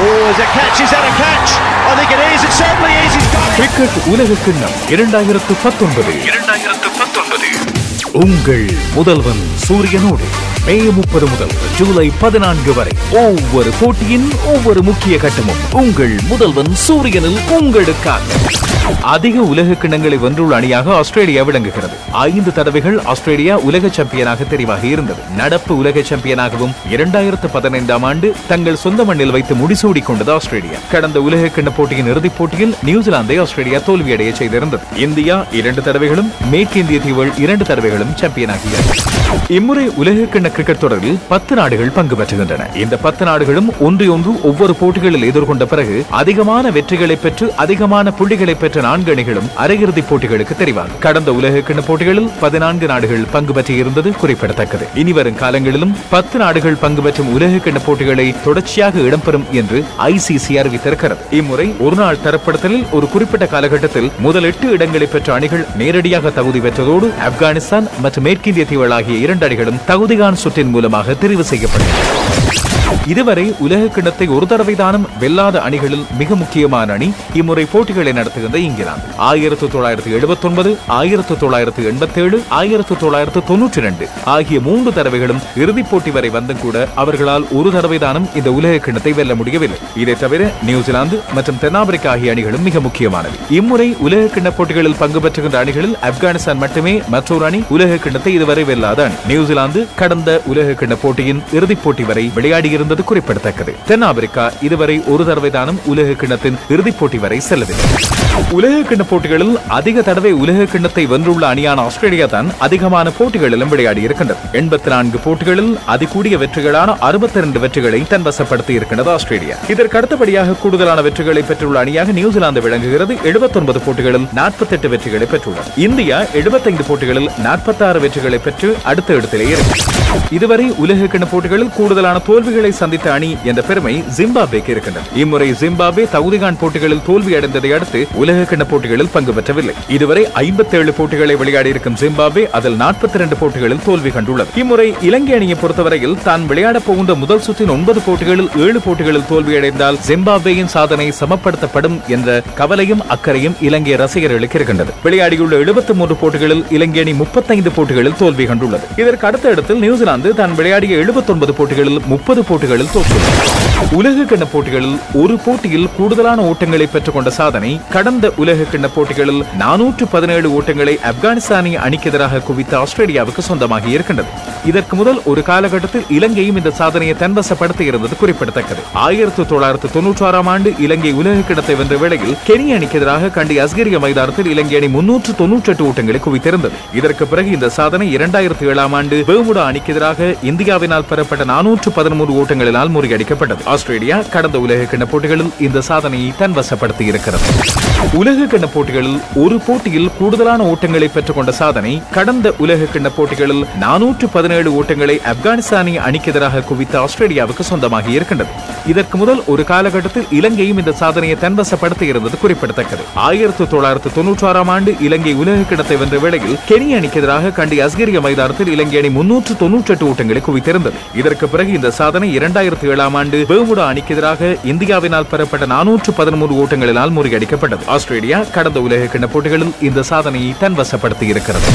Oh, is it catch? Is that a catch? I think it is. It certainly is. He's got it. Cricket உலக கிண்ணம் இரண்டாயிரத்து பத்தொன்பது இரண்டாயிரத்து பத்தொன்பது உங்கள் முதல்வன் சூரியனோடு மே முப்பது முதல் ஜூலை பதினான்கு வரை ஒவ்வொரு போட்டியின் ஒவ்வொரு முக்கிய கட்டமும் உங்கள் முதல்வன் சூரியனில் உங்களுக்காக அதிக உலக கிண்ணங்களை வென்றுள்ள அணியாக ஆஸ்திரேலியா விளங்குகிறது ஐந்து தடவைகள் ஆஸ்திரேலியா உலக சாம்பியனாக தெரிவாகி இருந்தது நடப்பு உலக சாம்பியனாகவும் இரண்டாயிரத்து பதினைந்தாம் ஆண்டு தங்கள் சொந்த மண்ணில் வைத்து முடிசூடி கொண்டது ஆஸ்திரேலியா கடந்த உலக கிண்ண போட்டியின் இறுதிப் போட்டியில் நியூசிலாந்தை ஆஸ்திரேலியா தோல்வியடைய செய்திருந்தது இந்தியா இரண்டு தடவைகளும் மேற்கிந்திய தீவுகள் இரண்டு தடவைகளும் சாம்பியனாகியது இம்முறை உலக கிண்ண கிரிக்கெட் தொடரில் பத்து நாடுகள் பங்கு பெற்றுகின்றன இந்த பத்து நாடுகளும் ஒன்று ஒன்று ஒவ்வொரு போட்டிகளில் எதிர்கொண்ட பிறகு அதிகமான வெற்றிகளை பெற்று அதிகமான புள்ளிகளை பெற்ற நான்கு அணிகளும் அரையிறுதிப் போட்டிகளுக்கு தெரிவாகும் கடந்த உலக கிண்ண போட்டிகளில் பதினான்கு நாடுகள் பங்கு பெற்றிருந்தது குறிப்பிடத்தக்கது இனிவரும் காலங்களிலும் பத்து நாடுகள் பங்கு பெற்றும் உலக கிண்ண போட்டிகளை தொடர்ச்சியாக இடம்பெறும் என்று ஐசிசி அறிவித்திருக்கிறது இம்முறை ஒருநாள் தரப்படுத்தலில் ஒரு குறிப்பிட்ட காலகட்டத்தில் முதல் எட்டு இடங்களை பெற்ற அணிகள் நேரடியாக தகுதி பெற்றதோடு ஆப்கானிஸ்தான் மற்றும் மேற்கிந்திய தீவுகள் ஆகிய இரண்டு அணிகளும் தகுதிகான் சுற்றின் மூலமாக தெரிவு செய்யப்பட்டன இதுவரை உலக கிண்ணத்தை ஒரு தடவை தானும் வெல்லாத அணிகளில் மிக முக்கியமான அணி இம்முறை போட்டிகளை நடத்துகின்ற இங்கிலாந்து ஆயிரத்து தொள்ளாயிரத்து எழுபத்தி ஒன்பது ஆயிரத்து தொள்ளாயிரத்து எண்பத்தி ஏழு ஆயிரத்து தொள்ளாயிரத்து தொன்னூற்றி ரெண்டு ஆகிய மூன்று தடவைகளும் இறுதிப் போட்டி வரை வந்தும் கூட அவர்களால் ஒரு தடவை தானும் இந்த உலக கிண்ணத்தை வெல்ல முடியவில்லை இதை தவிர நியூசிலாந்து மற்றும் தென்னாப்பிரிக்கா ஆகிய அணிகளும் மிக முக்கியமானது இம்முறை உலக கிண்ண போட்டிகளில் பங்கு பெற்றுகின்ற அணிகளில் ஆப்கானிஸ்தான் மட்டுமே மற்றொரு அணி உலக கிண்ணத்தை இதுவரை வெல்லாத அணி நியூசிலாந்து கடந்த உலக கிண்ண போட்டியின் இறுதிப் போட்டி வரை விளையாடியிருந்தது குறிப்பிடத்தக்கது தென்னாப்பிரிக்கா இதுவரை ஒரு தடவை தானும் உலக கிண்ணத்தின் இறுதிப் போட்டி வரை செல்லவில்லை உலக கிண்ண போட்டிகளில் அதிக தடவை உலக கிண்ணத்தை வென்றுள்ள அணியான ஆஸ்திரேலியா தான் அதிகமான போட்டிகளிலும் விளையாடி இருக்கின்றது எண்பத்தி நான்கு போட்டிகளில் அதிகூடிய வெற்றிகளான அறுபத்தி இரண்டு வெற்றிகளை தன்வசப்படுத்தி இருக்கின்றது ஆஸ்திரேலியா இதற்கு அடுத்தபடியாக கூடுதலான வெற்றிகளை பெற்றுள்ள அணியாக நியூசிலாந்து விளங்குகிறது 79 போட்டிகளில் 48 வெற்றிகளை பெற்றுள்ளது இந்தியா 75 போட்டிகளில் 46 வெற்றிகளை பெற்று அடுத்த இடத்திலே இருக்கு இதுவரை உலக கிண்ண போட்டிகளில் கூடுதலான தோல்விகளை சந்தித்த அணி என்ற பெருமை ஜிம்பாப்வேக்கு இருக்கின்றது இம்முறை ஜிம்பாப்வே தகுதிகான் போட்டிகளில் தோல்வி அடைந்ததை அடுத்து உலக கிண்ண போட்டிகளில் பங்கு பெற்றவில்லை இதுவரை 57 போட்டிகளை விளையாடி இருக்கும் ஜிம்பாப்வே அதில் 42 போட்டிகளில் தோல்வி கண்டுள்ளது இம்முறை இலங்கை அணியை பொறுத்தவரையில் தான் விளையாடப் போகின்ற முதல் சுற்றின் ஒன்பது போட்டிகளில் ஏழு போட்டிகளில் தோல்வியடைந்தால் ஜிம்பாப்வேயின் சாதனை சமப்படுத்தப்படும் என்ற கவலையும் அக்கறையும் இலங்கை ரசிகர்களுக்கு இருக்கின்றது விளையாடியுள்ள 73 மூன்று போட்டிகளில் இலங்கை அணி 35 போட்டிகளில் தோல்வி கண்டுள்ளது இதற்கு அடுத்த இடத்தில் நியூசிலாந்து தான் விளையாடிய 79 போட்டிகளில் முப்பது போட்டிகளில் தோற்றுள்ளது உலக கிண்ண போட்டிகளில் ஒரு போட்டியில் கூடுதலான ஓட்டங்களை பெற்றுக்கொண்ட சாதனை கடந்த உலக கிண்ண போட்டிகளில் நானூற்று பதினேழு ஓட்டங்களை ஆப்கானிஸ்தானை அணிக்கு எதிராக குவித்த ஆஸ்திரேலியாவுக்கு சொந்தமாகி இருக்கின்றது இதற்கு முதல் ஒரு காலகட்டத்தில் இலங்கையும் இந்த சாதனையை தன்வசப்படுத்தி இருந்தது குறிப்பிடத்தக்கது ஆயிரத்து தொள்ளாயிரத்து தொன்னூற்றி ஆறாம் ஆண்டு இலங்கை உலக கிண்ணத்தை வென்ற வேளையில் கெனிய அணிக்கு எதிராக கண்டி அஸ்கிரிய மைதானத்தில் இலங்கை அணி முன்னூற்று தொன்னூற்றி எட்டு ஓட்டங்களை குவித்திருந்தது இதற்கு பிறகு இந்த சாதனை இரண்டாயிரத்து ஏழாம் ஆண்டு பெர்முடா அணிக்கு எதிராக இந்தியாவினால் பெறப்பட்ட நானூற்று பதிமூன்று ஓட்டங்களினால் முறியடிக்கப்பட்டது ஆஸ்திரேலியா கடந்த உலக கிண்ண போட்டிகளில் இந்த சாதனையை தன்வசப்படுத்தி இருக்கிறது உலக கிண்ண போட்டிகளில் ஒரு போட்டியில் கூடுதலான ஓட்டங்களை பெற்றுக்கொண்ட சாதனை கடந்த உலக கிண்ண போட்டிகளில் நானூற்று பதினேழு ஓட்டங்களை ஆப்கானிஸ்தானை அணிக்கு எதிராக குவித்த ஆஸ்திரேலியாவுக்கு சொந்தமாகி இருக்கின்றது இதற்கு முதல் ஒரு காலகட்டத்தில் இலங்கையும் இந்த சாதனையை தன்வசப்படுத்தி இருந்தது குறிப்பிடத்தக்கது ஆயிரத்து தொள்ளாயிரத்து தொன்னூற்றி ஆறாம் ஆண்டு இலங்கை உலக கிண்ணத்தை வென்ற வேளையில் கெனிய அணிக்கு எதிராக கண்டி அஸ்கிரிய மைதானத்தில் இலங்கை அணி முன்னூற்று தொன்னூற்றி எட்டு ஓட்டங்களை குவித்திருந்தது இதற்கு பிறகு இந்த சாதனை இரண்டாயிரத்து ஏழாம் ஆண்டு பெர்முடா அணிக்கு எதிராக இந்தியாவினால் பெறப்பட்ட நானூற்று பதிமூன்று ஓட்டங்களினால் முறியடிக்கப்பட்டது ஆஸ்திரேலியா கடந்த உலக கிண்ண போட்டிகளில் இந்த சாதனையை தன்வசப்படுத்தி இருக்கிறது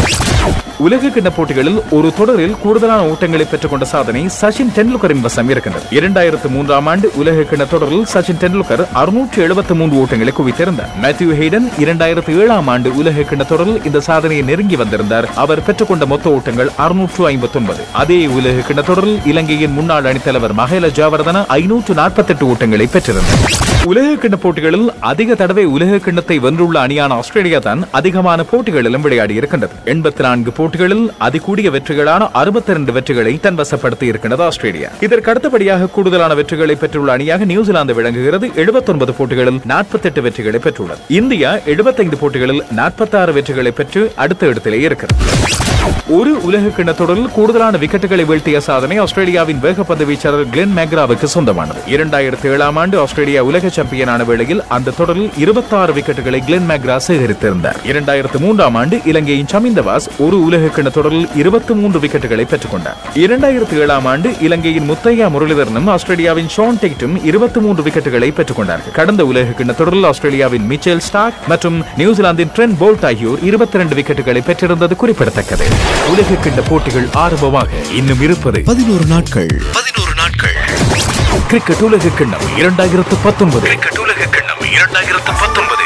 உலக கிண்ண போட்டிகளில் ஒரு தொடரில் கூடுதலான ஓட்டங்களை பெற்றுக்கொண்ட சாதனை சச்சின் டெண்டுல்கரின் வசம் இருக்கின்றது இரண்டாயிரத்து மூன்றாம் ஆண்டு உலக கிண்ண தொடரில் சச்சின் டெண்டுல்கர் அறுநூற்று எழுபத்தி மூன்று ஓட்டங்களை குவித்திருந்தார் மேத்யூ ஹெய்டன் இரண்டாயிரத்து ஏழாம் ஆண்டு உலக கிண்ண தொடரில் இந்த சாதனையை நெருங்கி வந்திருந்தார் அவர் பெற்றுக்கொண்ட மொத்த ஓட்டங்கள் அறுநூற்று ஐம்பத்தி ஒன்பது அதே உலக கிண்ண தொடரில் இலங்கையின் முன்னாள் அணித்தலைவர் மகேல ஜாவர்தன ஐநூற்று நாற்பத்தெட்டு ஓட்டங்களை பெற்றிருந்தார் உலக கிண்ண போட்டிகளில் அதிக தடவை உலக கிண்ணத்தை வென்றுள்ள அணியான ஆஸ்திரேலியா தான் அதிகமான போட்டிகளிலும் விளையாடி இருக்கின்றது எண்பத்தி நான்கு போட்டிகளில் அதிகூடிய வெற்றிகளான அறுபத்தி இரண்டு வெற்றிகளை தன்வசப்படுத்தி இருக்கின்றது ஆஸ்திரேலியா இதற்கு அடுத்தபடியாக கூடுதலான வெற்றிகளை பெற்றுள்ள அணியாக நியூசிலாந்து விளங்குகிறது 79 போட்டிகளில் 48 வெற்றிகளை பெற்றுள்ளது இந்தியா 75 போட்டிகளில் 46 வெற்றிகளை பெற்று அடுத்த இடத்திலே இருக்கிறது ஒரு உலக கிண்ண தொடரில் கூடுதலான விக்கெட்டுகளை வீழ்த்திய சாதனை ஆஸ்திரேலியாவின் வேகப்பந்து வீச்சாளர் கிளென் மேக்ராவுக்கு சொந்தமானது இரண்டாயிரத்தி ஏழாம் ஆண்டு ஆஸ்திரேலியா உலக சாம்பியனான வேளையில் அந்த தொடரில் இருபத்தாறு விக்கெட்டுகளை கிளென் மேக்ரா சேகரித்திருந்தார் இரண்டாயிரத்து மூன்றாம் ஆண்டு இலங்கையின் சமிந்தவாஸ் ஒரு உலக கிண்ண தொடரில் இருபத்தி மூன்று விக்கெட்டுகளை பெற்றுக் கொண்டார் இரண்டாயிரத்தி ஏழாம் ஆண்டு இலங்கையின் முத்தையா முரளிதரனும் ஆஸ்திரேலியாவின் ஷான் டெய்ட்டும் இருபத்தி மூன்று விக்கெட்டுகளை பெற்றுக் கொண்டார்கள் கடந்த உலக கிண்ண தொடரில் ஆஸ்திரேலியாவின் மிச்சேல் ஸ்டாக் மற்றும் நியூசிலாந்தின் ட்ரென் போல்ட் ஆகியோர் இருபத்தி இரண்டு விக்கெட்டுகளை பெற்றிருந்தது குறிப்பிடத்தக்கது உலக கிண்ண போட்டிகள் ஆரம்பமாக இன்னும் இருப்பது பதினோரு நாட்கள் பதினோரு நாட்கள் கிரிக்கெட் உலக கிண்ணம் இரண்டாயிரத்து பத்தொன்பது கிரிக்கெட் உலக கிண்ணம் இரண்டாயிரத்து பத்தொன்பது